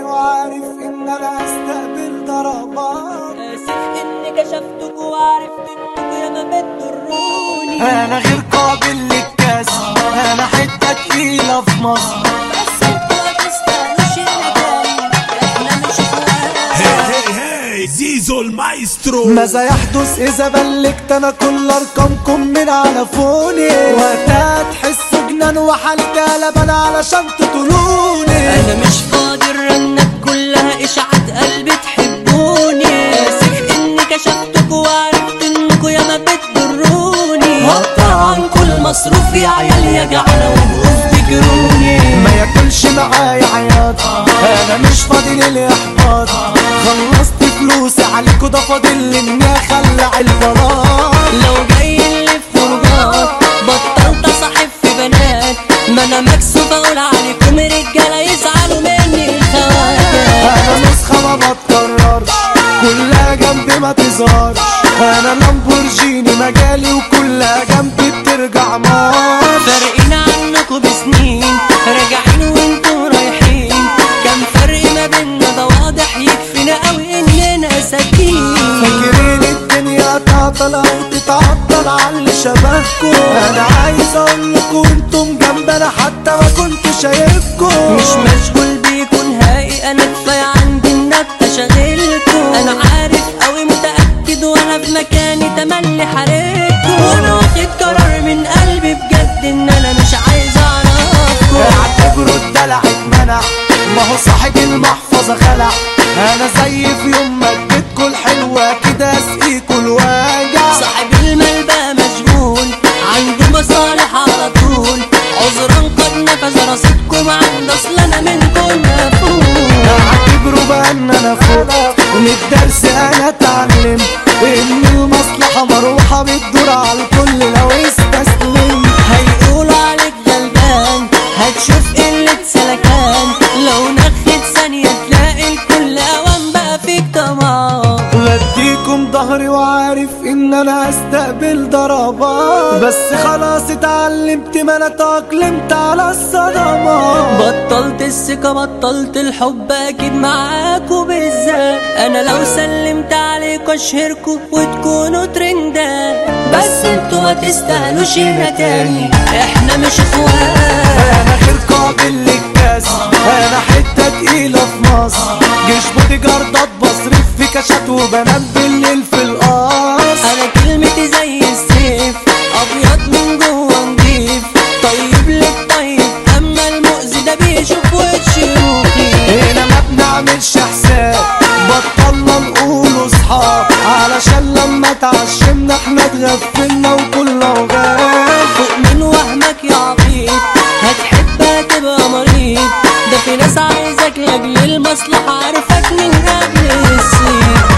وعارف ان انا هستقبل ضربات اسف اني كشفتك وعرفت انكم ياما بتضروني انا غير قابل للكسر انا حتة تقيلة في مصر بس انتوا ما تستاهلوش الندم احنا مش اخوات هي هي زيزو المايسترو ماذا يحدث اذا بلغت انا كل ارقامكم من على فوني وقتها تحسوا جنان وحالتي قلبان علشان تطولوني انا مش فاضي الرنات كلها اشاعات قلبي تحبوني اسف اني كشفتك وعرفت انكم ياما بتضروني هقطع عنكم المصروف يا عيال يا جعانة وبقوف بجروني ما ياكلش معايا عياط انا مش فاضي للاحباط خلصت فلوسي عليكوا ده فاضل لي اني اخلع البلاط لو جاي اللي في خروجات بطلت اصاحب في بنات ما انا مكسوف اقول عليكم رجاله يزعلوا مني الخواجه انا نسخة ما بتكررش كلها جنبي ما تظهرش انا لامبورجيني مجالي وكلها جنبي بترجع مارش فارقين عنكم بسنين راجعين وانتوا رايحين كان فرق ما بينا ده واضح يكفينا قوي اننا ساكتين فاكرين الدنيا تعطل او تتعطل على اللي شبهكم انا عايز اقول لكم انتم جنبي انا حتى ما كنت شايفكم مش مشغول بيكون هاقي انا كفايه عندي النبته شغلكم انا عارف قوي متاكد وانا في مكاني تملي حاربكم وانا واخد قرار من قلبي بجد ان انا مش عايز اعرفكم اعتبروا الدلع اتمنع ما هو صاحب المحفظة خلع انا زي في يوم ما اديتكوا الحلوة كده اسقيكوا الوجع صاحب المال بقى مشغول عنده مصالح على طول عذرا قد نفذ رصيدكم عند اصل انا منكم مفهوم اعتبروا بقى ان انا فوق من الدرس انا اتعلم ان المصلحة مروحة بتدور على الكل لو استسلم هيقولوا عليك غلبان هتشوف قلة سلكان لو نخت ثانية تلاقي الكل اوان بقى فيك طمع بديكم ظهري وعارف ان انا هستقبل ضربات بس خلاص اتعلمت ما انا تأقلمت على الصدمات بطلت الثقة بطلت الحب اكيد معاكوا بالذات انا لو سلمت عليكوا اشهركوا وتكونوا ترندات بس انتوا ما تستاهلوش هنا تاني احنا مش اخوات انا غير قابل للكسر انا حتة تقيلة في مصر جيش بودي جاردات بصرف في كاشات وبنام بالليل في القصر انا كلمتي زي السيف ابيض من جوه نضيف طيب للطيب اما المؤذي ده بيشوف وش روحي هنا ما بنعملش حساب بطلنا نقول اصحاب علشان لما تعشمنا احنا اتغفلنا وكلنا وغاب فوق من وهمك يا عبيط هتحبها تبقى مريض ده في ناس عايزك لاجل المصلحة عارفك من قبل السيف